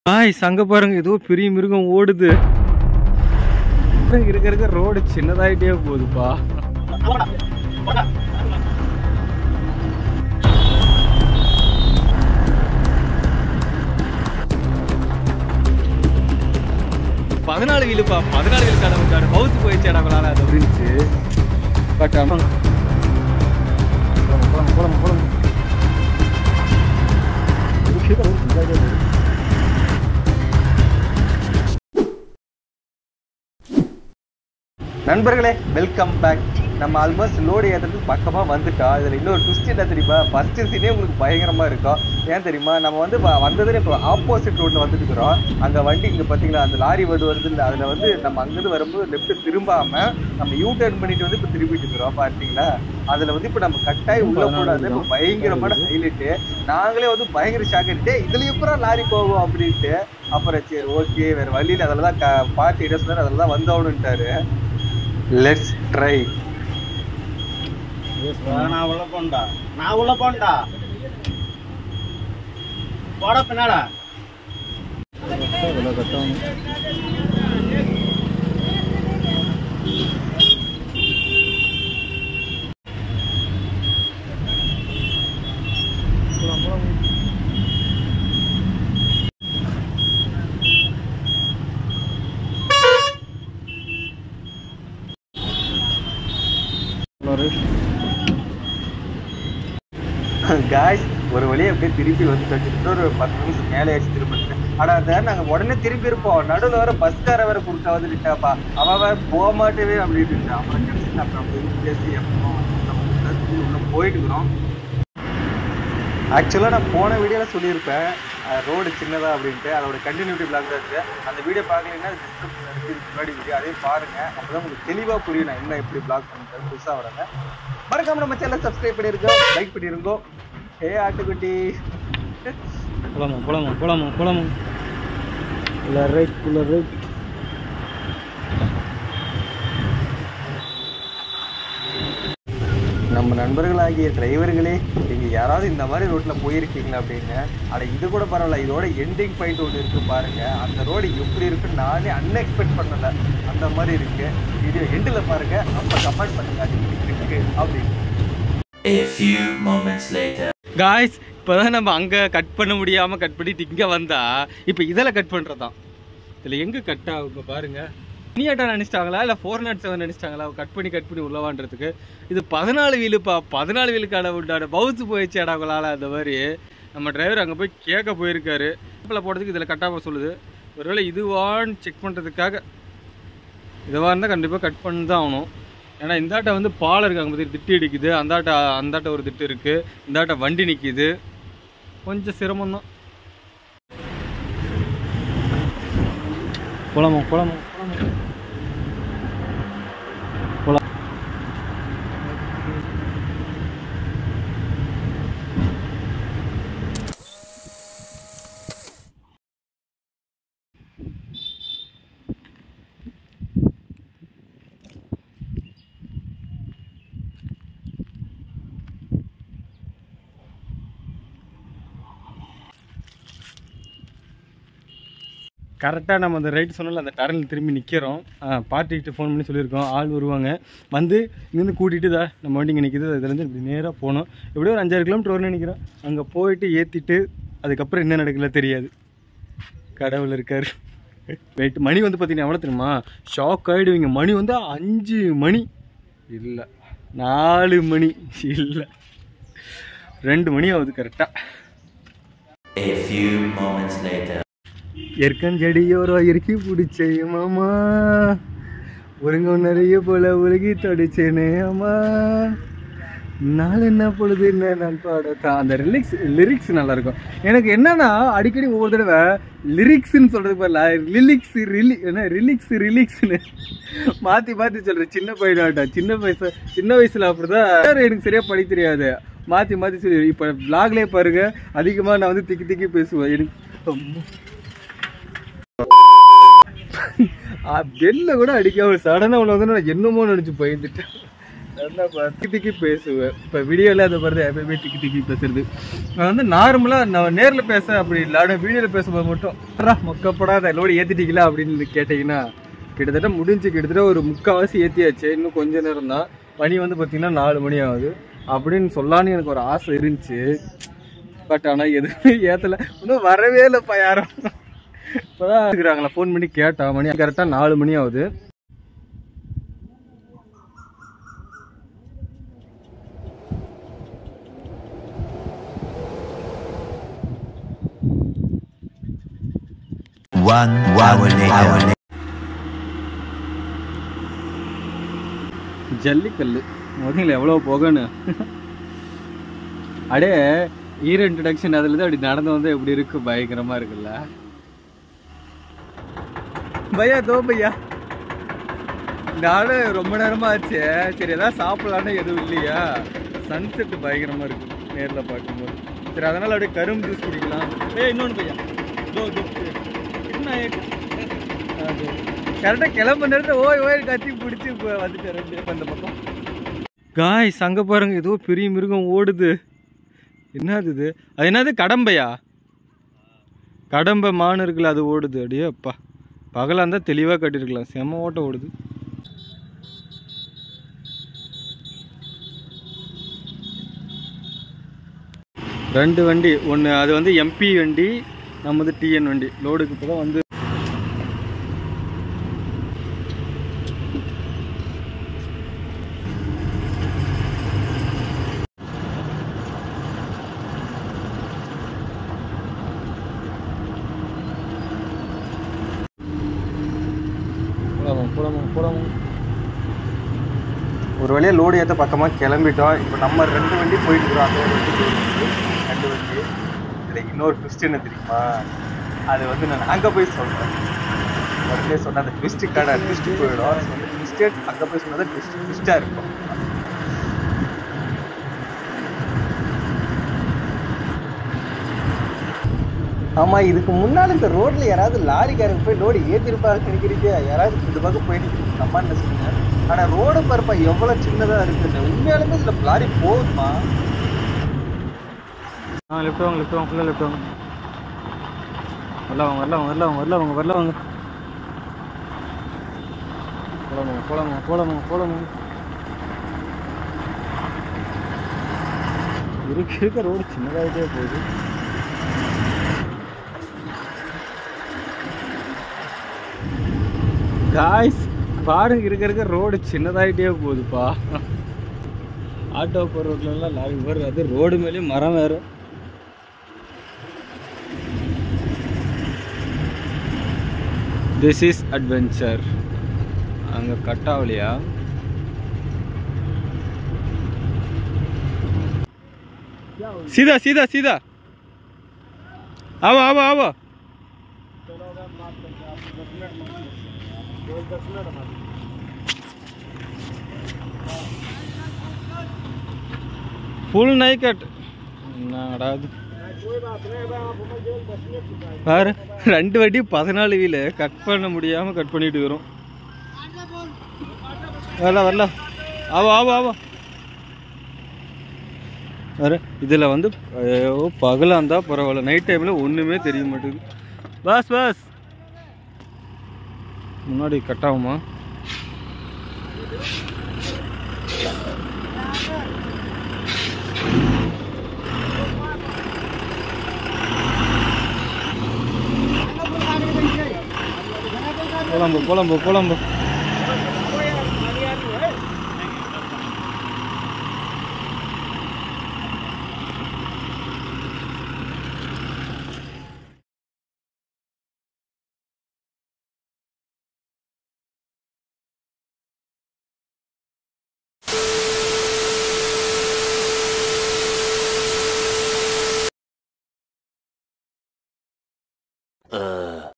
ஆய் சங்க பாருங்க ஏதோ பெரிய மிருகம் ஓடுது இருக்க இருக்க ரோடு சின்னதாயிட்டே போகுதுப்பா பதினாலு வீலுப்பா பதினாலு வீலு கடை விட்டாரு ஹவுஸ் போயிடுச்சாடா விளாட அது இருந்துச்சு பட் ஆமாம் போலாம் போலாம் போலாம் நண்பர்களே வெல்கம் பேக் நம்ம ஆல்மோஸ்ட் லோடு ஏற்றுறதுக்கு பக்கமாக வந்துட்டோம் இதில் இன்னொரு ட்விஸ்ட் என்ன தெரியுமா ஃபர்ஸ்ட் சீனே உங்களுக்கு பயங்கரமாக இருக்கும் ஏன் தெரியுமா நம்ம வந்து வ- வந்ததுல இப்போ ஆப்போசிட் ரோட்டில் வந்துட்டு இருக்கிறோம் அந்த வண்டி இங்கே பார்த்தீங்களா அந்த லாரி வருது வருது இல்லை அதில் வந்து நம்ம அங்கேருந்து வரும்போது லெஃப்ட் திரும்பாமல் நம்ம யூ டர்ன் பண்ணிட்டு வந்து இப்போ திரும்பிட்டு இருக்கிறோம் பார்த்தீங்களா அதில் வந்து இப்போ நம்ம கட்டாயம் உள்ள கூடாது இப்போ பயங்கரமான ஹைலைட்டு நாங்களே வந்து பயங்கர ஷாக் ஆகிட்டு இதுல எப்பறம் லாரி போகும் அப்படின்ட்டு அப்புறம் சரி ஓகே வேற வழியில் அதில் தான் க பார்த்து இடம் சொன்னார் அதில் தான் வந்தவனுன்ட்டாரு லெட்ஸ் ட்ரை நான் உள்ள போண்டா நான் உள்ள போண்டா போட பின்னாடா காய்ஸ் ஒரு வழியா அப்படியே திருப்பி வந்து இன்னொரு பத்து நிமிஷம் மேலே ஆச்சு திரும்ப ஆனா அதை நாங்க உடனே திரும்பி இருப்போம் நடுவில் வர பஸ்கார வேற குறுக்கா வந்து நிட்டாப்பா அவன் வேற போக மாட்டேவே அப்படின்னு இருந்தான். அப்புறம் கடைசியில் அப்புறம் போய் பேசி அப்புறம் நம்ம உள்ள உள்ள போயிட்டு இருக்கிறோம் ஆக்சுவலாக நான் போன வீடியோவில் சொல்லியிருப்பேன் ரோடு சின்னதா அப்படின்ட்டு அதோட கண்டினியூட்டி பிளாக் தான் இருக்கு அந்த வீடியோ பார்க்கலீங்கன்னா டிஸ்கிரிப்ஷன் இருக்கு இதுக்கு முன்னாடி வீடியோ அதையும் பாருங்க அப்பதான் உங்களுக்கு தெளிவாக புரியும் நான் என்ன எப்படி பிளாக் பண்ணிட்டேன் புதுசாக வரேங்க மறக்காம நம்ம சேனல் சப்ஸ்கிரைப் பண்ணிருக்கோம் லைக் பண்ணிருக்கோம் ஹே ஆட்டுக்குட்டி போலாமா போலாமா போலாமா போலாமா உள்ள ரைட் உள்ள ரைட் நம்ம நண்பர்களாகிய டிரைவர்களே நீங்க யாராவது இந்த மாதிரி ரோட்ல போயிருக்கீங்களா அப்படின்னு அட இது கூட பரவாயில்ல இதோட எண்டிங் பாயிண்ட் ஒன்று இருக்கு பாருங்க அந்த ரோடு எப்படி இருக்குன்னு நானே அன்எக்ஸ்பெக்ட் பண்ணல அந்த மாதிரி இருக்கு வீடியோ எண்டில் பாருங்க அப்ப கமெண்ட் பண்ணுங்க அது எப்படி இருக்கு அப்படின்னு A few moments later. Guys இப்போதான் நம்ம அங்கே கட் பண்ண முடியாமல் கட் பண்ணிட்டு இங்கே வந்தா இப்போ இதில் கட் பண்ணுறதான் இதில் எங்கே கட் ஆகுங்க பாருங்க நீயாட்டா நினச்சிட்டாங்களா இல்லை ஃபோர் நாட் செவன் நினச்சிட்டாங்களா கட் பண்ணி கட் பண்ணி உள்ளவான்றதுக்கு இது பதினாலு வீலுப்பா பதினாலு வீலுக்கான உண்டான பவுஸ் போயிடுச்சாடா உங்களால் அந்த மாதிரி நம்ம டிரைவர் அங்கே போய் கேட்க போயிருக்காரு இப்போ போடுறதுக்கு இதில் கட்டாக சொல்லுது ஒருவேளை இதுவான்னு செக் பண்ணுறதுக்காக இதுவாக இருந்தால் கண்டிப்பாக கட் பண்ணி தான் ஆகணும் ஏன்னா இந்தாட்ட வந்து பாலம் இருக்காங்க பற்றி திட்டு அடிக்குது அந்தாட்ட அந்தாட்ட ஒரு திட்டு இருக்குது இந்தாட்ட வண்டி நிற்கிது கொஞ்சம் சிரமம்தான் போலாமா போலாமா போலாமா போலாம் கரெக்டாக நம்ம அந்த ரைட் சொன்னால அந்த டரனில் திரும்பி நிற்கிறோம் பார்ட்டிகிட்ட ஃபோன் பண்ணி சொல்லியிருக்கோம் ஆள் வருவாங்க வந்து இங்கேருந்து கூட்டிகிட்டு தான் நம்ம வண்டி இங்கே நிற்கிது இதுலேருந்து இப்படி நேராக போகணும் எப்படியும் ஒரு அஞ்சாறு கிலோமீட்டர் வரும்னு நினைக்கிறேன் அங்கே போயிட்டு ஏற்றிட்டு அதுக்கப்புறம் என்ன நடக்கல தெரியாது கடவுள் இருக்கார் வெயிட் மணி வந்து பார்த்தீங்கன்னா எவ்வளோ தெரியுமா ஷாக் ஆகிடுவீங்க மணி வந்து அஞ்சு மணி இல்லை நாலு மணி இல்லை ரெண்டு மணி ஆகுது கரெக்டாக A few moments later. எற்கஞ்செடியோரோ இறுக்கி பிடிச்சே மாமா ஒருங்க நிறைய போல உலகி தொடிச்சேனே அம்மா நாள் என்ன பொழுது என்ன நான் பாடத்தான் அந்த லிரிக்ஸ் லிரிக்ஸ் நல்லா இருக்கும் எனக்கு என்னன்னா அடிக்கடி ஒவ்வொரு தடவை லிரிக்ஸ்னு சொல்றது பதிலா லிரிக்ஸ் ரிலி என்ன ரிலிக்ஸ் ரிலிக்ஸ்னு மாற்றி மாற்றி சொல்கிறேன் சின்ன பையனாட்டா சின்ன வயசு சின்ன வயசில் அப்படிதான் எனக்கு சரியாக படிக்க தெரியாது மாற்றி மாற்றி சொல்லி இப்போ vlogலயே பாருங்க அதிகமாக நான் வந்து திக்கி திக்கி பேசுவேன் எனக்கு அம்மா. பெல்ல கூட அடிக்காம சடனாக உள்ள வந்து நான் என்னமோ நினச்சி பயந்துட்டேன் என்னப்பா, திக்கி திக்கி பேசுவேன் இப்போ வீடியோவில் அதை பாருது எப்பயுமே திக்கி திக்கி பேசுறது நான் வந்து நார்மலாக நான் நேரில் பேச அப்படி இல்லை ஆனால் வீடியோவில் பேசும்போது மட்டும் "அடா, மொக்கப்படாத லோடு ஏற்றிட்டீங்களா அப்படின்னு கேட்டிங்கன்னா கிட்டத்தட்ட முடிஞ்சு கிட்டத்தட்ட ஒரு முக்கால்வாசி ஏற்றியாச்சு இன்னும் கொஞ்ச நேரம் தான் மணி வந்து பார்த்தீங்கன்னா நாலு மணி ஆகுது அப்படின்னு சொல்லான்னு எனக்கு ஒரு ஆசை இருந்துச்சு பட் ஆனால் எதுவுமே ஏற்றலை இன்னும் வரவே இல்லைப்பா யாரும் இப்போதான் இருக்கிறாங்களா ஃபோன் பண்ணி கேட்டா மணி கரெக்டாக நாலு மணி ஆகுது One hour later. ஜல்லிக்கல் முதல்ல எவ்வளோ போகன்னு அடே ஈர இன்ட்ரடக்ஷன் அதுல இருந்து அப்படி நடந்து வந்து எப்படி இருக்கு பயங்கரமா இருக்குல்ல பையா தோ பையா நானும் ரொம்ப நேரமா ஆச்சு சரி ஏதாவது சாப்பிடலான்னு எதுவும் இல்லையா சன்செட் பயங்கரமா இருக்கு நேர்ல பார்க்கும்போது சரி அதனால அப்படியே கரும்பு ஜூஸ் குடிக்கலாம் ஏய் இன்னொன்று பையா தோ தோ என்ன கரெக்டாக கிளம்ப நேரத்தில் ஓய் ஓய் கத்தி பிடிச்சி இப்போ வந்துட்டு ரெண்டு அந்த பக்கம் காய்ஸ் அங்கே பாருங்க ஏதோ பெரிய மிருகம் ஓடுது என்னது இது அது என்னது கடம்பையா கடம்பை மான் இருக்குல்ல அது ஓடுது அப்படியே அப்பா பகலாக இருந்தால் தெளிவாக கட்டியிருக்கலாம் செம ஓட்டம் ஓடுது ரெண்டு வண்டி ஒன்று அது வந்து எம்பி வண்டி நம்மது டிஎன் வண்டி லோடுக்கு இப்போ தான் வந்து போலாமா போலாமா போலாமா ஒரு வழியா லோடு ஏற்ற பக்கமாக கிளம்பிட்டோம் இப்போ நம்ம ரெண்டு வண்டி போயிட்டு இருக்கிறோம் அந்த ஒரு வண்டி போயிட்டு இருக்கு. ரெண்டு வண்டி இதில் இன்னொரு ட்விஸ்ட் என்ன தெரியுமா அது வந்து நான் அங்கே போய் சொல்கிறேன் உடனே சொன்ன அந்த ட்விஸ்ட்டுக்கான ட்விஸ்ட் போயிடும் ட்விஸ்டே அங்கே போய் சொன்னது ட்விஸ்ட் ட்விஸ்ட்டாக இருக்கும் ஆமா இதுக்கு முன்னால இந்த ரோட்ல யாராவது லாரிக்காரங்க போய் லோடு ஏத்திருப்பாங்க நினைக்கிறீங்க யாராவது இந்த பக்கம் போய் நிற்கிறீங்க கம்மான்னு சொல்லுங்க ஆனா ரோடு பரப்பா எவ்வளவு சின்னதா இருக்குன்னு உண்மையாலுமே இதுல லாரி போகுமா ஆ லெஃப்ட் வாங்க லெஃப்ட் வாங்க ஃபுல்லாக லெஃப்ட் வாங்க வரல வாங்க வரல வாங்க வரல வாங்க வரல வாங்க வரல வாங்க போலாமா போலாமா போலாமா போலாமா இருக்க இருக்க ரோடு சின்னதாகிட்டே போகுது காய்ஸ் பாருங்க இருக்க இருக்க ரோடு சின்னதாகிட்டே போகுதுப்பா ஆட்டோ போகிற ரோட்லலாம் லாரி வரும் அது ரோடு மேலேயும் மரம் வேறு திஸ் இஸ் அட்வென்ச்சர் அங்கே கட்டாவலியா सीधा सीधा सीधा आओ आओ आओ ஃபுல் नहीं कट என்னடா இது பாரு ரெண்டு வாட்டி பதினாலு வீல கட் பண்ண முடியாம கட் பண்ணிட்டு வரும் வரல வரல ஆவா ஆவா ஆவா வேறு இதில் வந்து ஐயோ பகலாக இருந்தால் பரவாயில்ல நைட் டைமில் ஒன்றுமே தெரிய மாட்டேங்குது பாஸ் பாஸ் முன்னாடி கட் ஆகுமா போலாம் போ போலாம் போ போலாம் போ Uh.